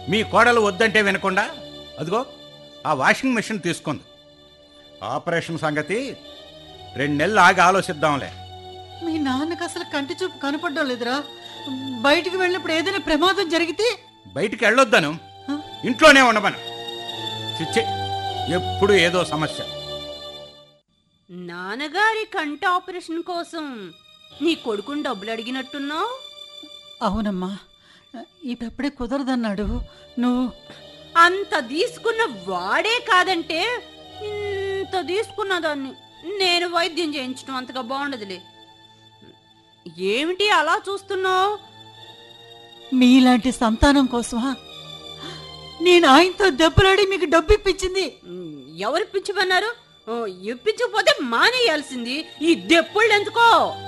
మీ కోడలు వద్దంటే వినకుండా అదిగో ఆ వాషింగ్ మెషిన్ తీసుకుంది ఆపరేషన్ సంగతి రెండు నెలలు ఆగి ఆలోచిద్దాంలే మీ నాన్నకు అసలు కంటి చూపు కనపడడం లేదురా బయటికి వెళ్ళినప్పుడు ఏదైనా ప్రమాదం జరిగితే బయటికి వెళ్ళొద్దను హ? ఇంట్లోనే ఉండమను చిచ్చి ఎప్పుడు ఏదో సమస్య నాన్నగారి కంటి ఆపరేషన్ కోసం నీ కొడుకుని డబ్బులు అడిగినట్టున్నావు అవునమ్మా ఇప్పుడే కుదరదన్నాడు నువ్వు అంత తీసుకున్న వాడే కాదంటే ఇంత తీసుకున్న దాన్ని నేను వైద్యం చేయించడం అంతగా బాగుండదులే ఏమిటి అలా చూస్తున్నావు మీలాంటి సంతానం కోసమా నేను ఆయనతో దెబ్బలాడి మీకు డబ్బు ఇప్పించింది ఎవరు ఇప్పించమన్నారు ఓ, ఇప్పించకపోతే మానేయాల్సింది ఈ దెప్పుళ్ళు ఎందుకో